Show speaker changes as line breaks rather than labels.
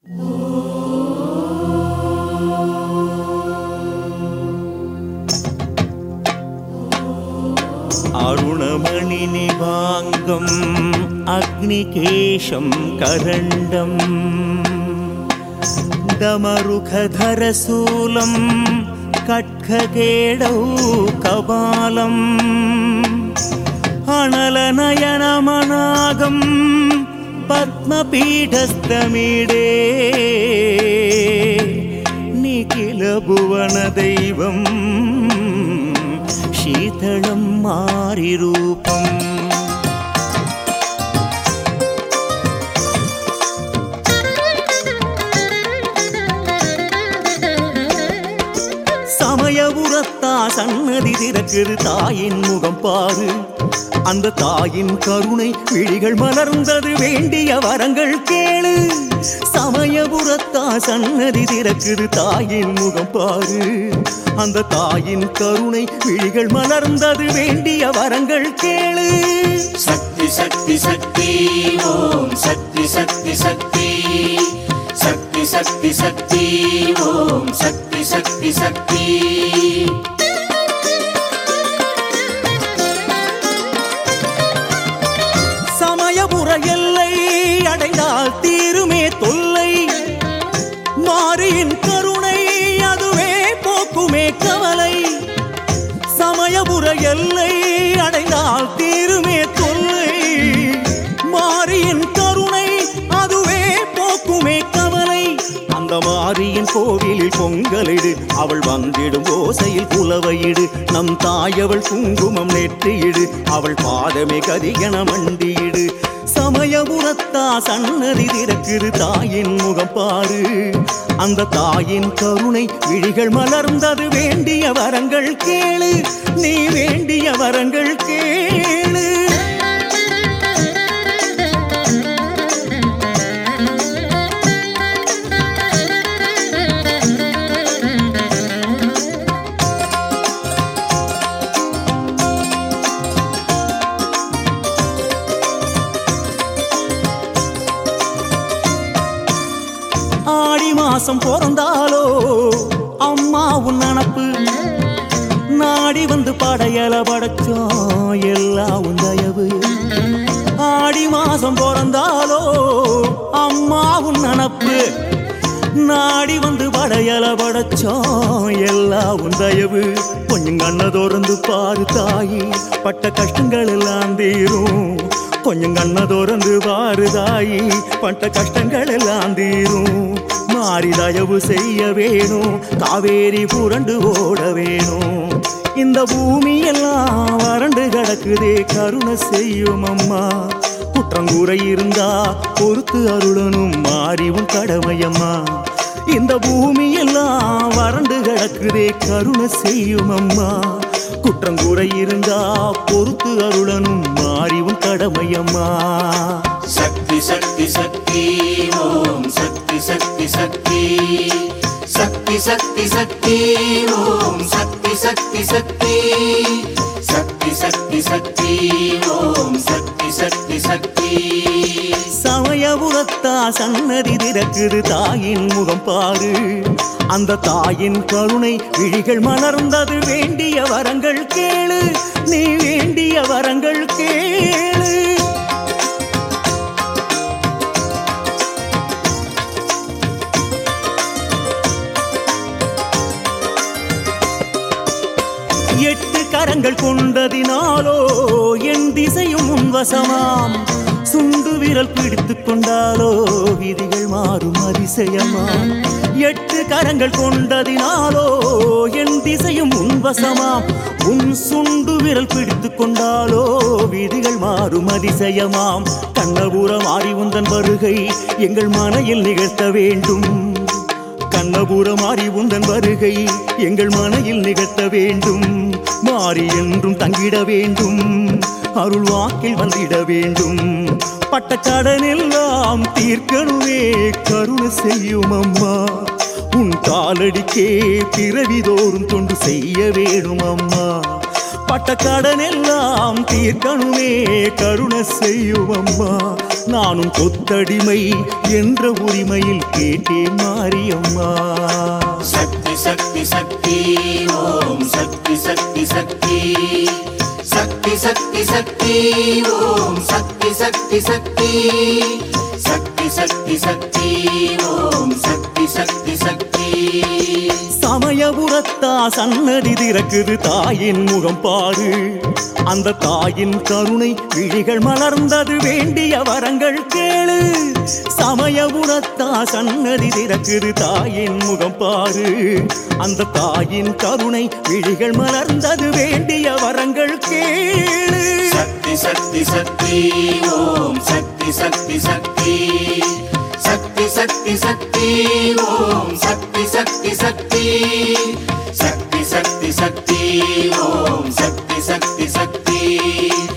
अरुणमणिनिभाङ्गम् अग्निकेशं करण्डम् डमरुखधरशूलं कट्खगेडौ कपालम् अनलनयनमनागं पद्मपीठस्तमीडे निखिलभुवनदैवम् शीतलं मारिरूपम् சமயபுரத்தா சன்னதி திறக்குது தாயின் முகம் பாரு அந்த தாயின் கருணை விழிகள் மலர்ந்தது வேண்டிய வரங்கள் கேளு சமயபுரத்தா சன்னதி திறக்குது தாயின் முகம் பாரு அந்த தாயின் கருணை விழிகள் மலர்ந்தது வேண்டிய வரங்கள் கேளு
சக்தி சக்தி சக்தி ஓம் சக்தி சக்தி சக்தி சக்தி சக்தி சக்தி ஓம் சக்தி சக்தி சக்தி
சமயபுர எல்லை அடைந்தால் தீருமே தொல்லை மாரியின் கருணை அதுவே போக்குமே கவலை சமயபுர எல்லை அடைந்தால் தீருமே தொல்லை மாரியின் கருணை அதுவே போக்குமே கவலை அந்த மாரியின் கோவிலில் பொங்கலிடு அவள் வந்திடும் ஓசையில் குலவையிடு நம் தாயவள் குங்குமம் நெற்றியிடு அவள் பாதமே கதிகன மண்டியிடு சமயபுரத்தா சன்னதி திறக்குது தாயின் முகம் பாரு அந்த தாயின் கருணை விழிகள் மலர்ந்தது வேண்டிய வரங்கள் கேளு நீ வேண்டிய வரங்கள் கேளு ஆடி மாசம் பிறந்தாலோ அம்மா உன் நினப்பு நாடி வந்து படையல படைச்சோம் எல்லாம் உன் தயவு ஆடி மாசம் பிறந்தாலோ அம்மா உன் நினப்பு நாடி வந்து படையல படைச்சோம் எல்லாம் உன் தயவு கொஞ்சம் கண்ண திறந்து பாரு தாயி பட்ட கஷ்டங்கள் எல்லாம் தீரும் கொஞ்சம் கண்ண திறந்து பாரு தாயி பட்ட கஷ்டங்கள் எல்லாம் தீரும் மாறி தயவு செய்ய வேணும் காவேரி புரண்டு ஓட வேணும் இந்த பூமி எல்லாம் வறண்டு கிடக்குதே கருணை செய்யும் அம்மா குற்றங்குறை இருந்தா பொறுத்து அருளனும் மாறிவும் கடமையம்மா இந்த பூமி எல்லாம் வறண்டு கிடக்குதே கருணை செய்யும் அம்மா குற்றங்குறை இருந்தா பொறுத்து அருளனும் மாறிவும் கடமையம்மா
சக்தி சக்தி சக்தி ஓம் சக்தி சக்தி சக்தி சக்தி சக்தி சக்தி ஓம் சக்தி சக்தி சக்தி சக்தி சக்தி சக்தி ஓம் சக்தி சக்தி சக்தி
சமயபுரத்தா சன்னதி திறக்குது தாயின் முகம் பாரு அந்த தாயின் கருணை விழிகள் மலர்ந்தது வேண்டிய வரங்கள் கேளு நீ வேண்டிய வரங்கள் கேளு எட்டு கரங்கள் கொண்டதினாலோ என் திசையும் உன்வசமாம் சுண்டு விரல் பிடித்துக் கொண்டாலோ விதிகள் மாறும் அதிசயமாம் எட்டு கரங்கள் கொண்டதினாலோ என் திசையும் உன்வசமாம் உன் சுண்டு விரல் பிடித்துக் கொண்டாலோ விதிகள் மாறும் அதிசயமாம் கண்ணபுரம் மாறி உந்தன் வருகை எங்கள் மனையில் நிகழ்த்த வேண்டும் கண்ணபுரம் மாறி உந்தன் வருகை எங்கள் மனையில் நிகழ்த்த வேண்டும் மாறி என்றும் தங்கிட வேண்டும் அருள் வாக்கில் வந்திட வேண்டும் பட்ட கடனெல்லாம் தீர்க்கணுமே கருணை செய்யும் அம்மா உன் காலடிக்கே பிறவிதோறும் தொண்டு செய்ய வேணும் அம்மா பட்ட கடனெல்லாம் தீர்க்கணுமே கருணை செய்யும் அம்மா நானும் கொத்தடிமை என்ற உரிமையில் கேட்டேன் மாரியம்மா
சக்தி சக்தி சக்தி ஓம் சக்தி சக்தி சக்தி சக்தி சக்தி சக்தி ஓம் சக்தி சக்தி சக்தி சக்தி சக்தி சக்தி ஓம் சக்தி சக்தி சக்தி
சமயபுரத்தா சன்னதி திறக்குது தாயின் முகம் பாரு அந்த தாயின் கருணை விழிகள் மலர்ந்தது வேண்டிய வரங்கள் கேளு சமயபுரத்தா சன்னதி திறக்குது தாயின் முகம் பாரு அந்த தாயின் கருணை விழிகள் மலர்ந்தது வேண்டிய வரங்கள் கேளு
சக்தி சக்தி சக்தி ஓம் சக்தி சக்தி சக்தி சக்தி சக்தி சக்தி ஓம் சக்தி சக்தி சக்தி சக்தி சக்தி சக்தி ஓம் சக்தி சக்தி சக்தி